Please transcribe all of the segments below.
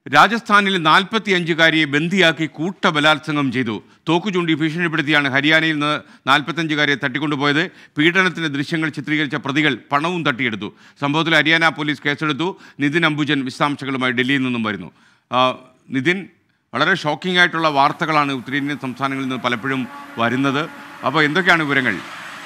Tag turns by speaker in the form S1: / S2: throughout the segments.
S1: രാജസ്ഥാനിൽ നാൽപ്പത്തിയഞ്ചുകാരിയെ ബന്ദിയാക്കി കൂട്ടബലാത്സംഗം ചെയ്തു തോക്കു ചൂണ്ടി ഭീഷണിപ്പെടുത്തിയാണ് ഹരിയാനയിൽ നിന്ന് നാൽപ്പത്തഞ്ചുകാരിയെ തട്ടിക്കൊണ്ടുപോയത് പീഡനത്തിന്റെ ദൃശ്യങ്ങൾ ചിത്രീകരിച്ച പ്രതികൾ പണവും തട്ടിയെടുത്തു സംഭവത്തിൽ ഹരിയാന പോലീസ് കേസെടുത്തു നിതിൻ അംബുജൻ വിശദാംശങ്ങളുമായി ഡൽഹിയിൽ നിന്നും വരുന്നു ആ, നിതിൻ വളരെ ഷോക്കിംഗ് ആയിട്ടുള്ള വാർത്തകളാണ് ഉത്തരേന്ത്യൻ സംസ്ഥാനങ്ങളിൽ നിന്ന് പലപ്പോഴും വരുന്നത് അപ്പോൾ എന്തൊക്കെയാണ് വിവരങ്ങൾ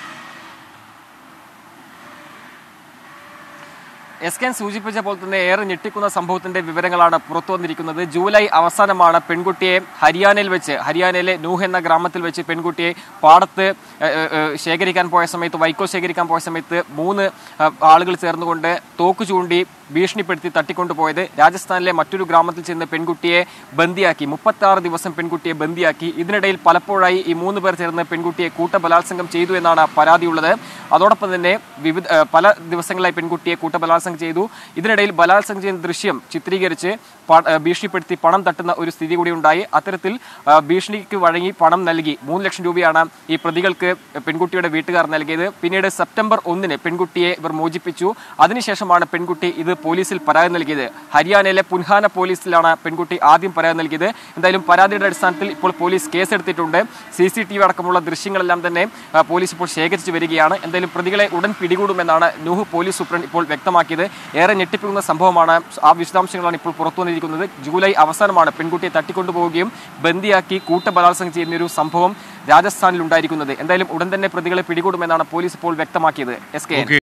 S2: എസ് കെ സൂചിപ്പിച്ച പോലെ തന്നെ ഏറെ ഞെട്ടിക്കുന്ന സംഭവത്തിന്റെ വിവരങ്ങളാണ് പുറത്തു വന്നിരിക്കുന്നത് ജൂലൈ അവസാനമാണ് പെൺകുട്ടിയെ ഹരിയാനയിൽ വെച്ച് ഹരിയാനയിലെ നൂഹ് എന്ന ഗ്രാമത്തിൽ വെച്ച് പെൺകുട്ടിയെ പാടത്ത് ഏ, ഏ, ഏ, ശേഖരിക്കാൻ പോയ സമയത്ത് വൈക്കോ ശേഖരിക്കാൻ പോയ സമയത്ത് മൂന്ന് ഏ, ആളുകൾ ചേർന്നുകൊണ്ട് തോക്ക് ചൂണ്ടി ഭീഷണിപ്പെടുത്തി തട്ടിക്കൊണ്ടുപോയത് രാജസ്ഥാനിലെ മറ്റൊരു ഗ്രാമത്തിൽ ചെന്ന് പെൺകുട്ടിയെ ബന്ദിയാക്കി മുപ്പത്തി ആറ് ദിവസം പെൺകുട്ടിയെ ബന്ദിയാക്കി ഇതിനിടയിൽ പലപ്പോഴായി ഈ മൂന്ന് പേർ ചേർന്ന് പെൺകുട്ടിയെ കൂട്ടബലാത്സംഗം ചെയ്തു എന്നാണ് പരാതിയുള്ളത് അതോടൊപ്പം തന്നെ വിവിധ ഏ, പല ദിവസങ്ങളായി പെൺകുട്ടിയെ കൂട്ടബലാത്സംഗം ചെയ്തു ഇതിനിടയിൽ ബലാത്സംഗം ചെയ്യുന്ന ദൃശ്യം ചിത്രീകരിച്ച് പ- ഏ, ഭീഷണിപ്പെടുത്തി പണം തട്ടുന്ന ഒരു സ്ഥിതി കൂടി ഉണ്ടായി അത്തരത്തിൽ ആ, ഭീഷണിക്ക് വഴങ്ങി പണം നൽകി മൂന്ന് ലക്ഷം രൂപയാണ് ഈ പ്രതികൾക്ക് പെൺകുട്ടിയുടെ വീട്ടുകാർ നൽകിയത് പിന്നീട് സെപ്റ്റംബർ ഒന്നിന് പെൺകുട്ടിയെ ഇവർ മോചിപ്പിച്ചു അതിനുശേഷമാണ് പെൺകുട്ടി ഇത് പോലീസിൽ പരാതി നൽകിയത് ഹരിയാനയിലെ പുൻഹാന പോലീസിലാണ് പെൺകുട്ടി ആദ്യം പരാതി നൽകിയത് എന്തായാലും പരാതിയുടെ അടിസ്ഥാനത്തിൽ ഇപ്പോൾ പോലീസ് കേസെടുത്തിട്ടുണ്ട് സി സി ടി വി അടക്കമുള്ള ദൃശ്യങ്ങളെല്ലാം തന്നെ ആ, പോലീസ് ഇപ്പോൾ ശേഖരിച്ചു വരികയാണ് എന്തായാലും പ്രതികളെ ഉടൻ പിടികൂടുമെന്നാണ് നൂഹ് പോലീസ് സൂപ്രണ്ട് ഇപ്പോൾ വ്യക്തമാക്കിയത് ഏറെ ഞെട്ടിപ്പിക്കുന്ന സംഭവമാണ് ആ വിശദാംശങ്ങളാണ് ഇപ്പോൾ പുറത്തു വന്നിരിക്കുന്നത് ജൂലൈ അവസാനമാണ് പെൺകുട്ടിയെ തട്ടിക്കൊണ്ടുപോവുകയും ബന്ദിയാക്കി കൂട്ടബലാത്സംഗം ചെയ്യുന്ന ഒരു സംഭവം രാജസ്ഥാനിൽ ഉണ്ടായിരിക്കുന്നത് എന്തായാലും ഉടൻ തന്നെ പ്രതികളെ പിടികൂടുമെന്നാണ് പോലീസ് ഇപ്പോൾ വ്യക്തമാക്കിയത് എസ് കെ
S1: ഓക്കെ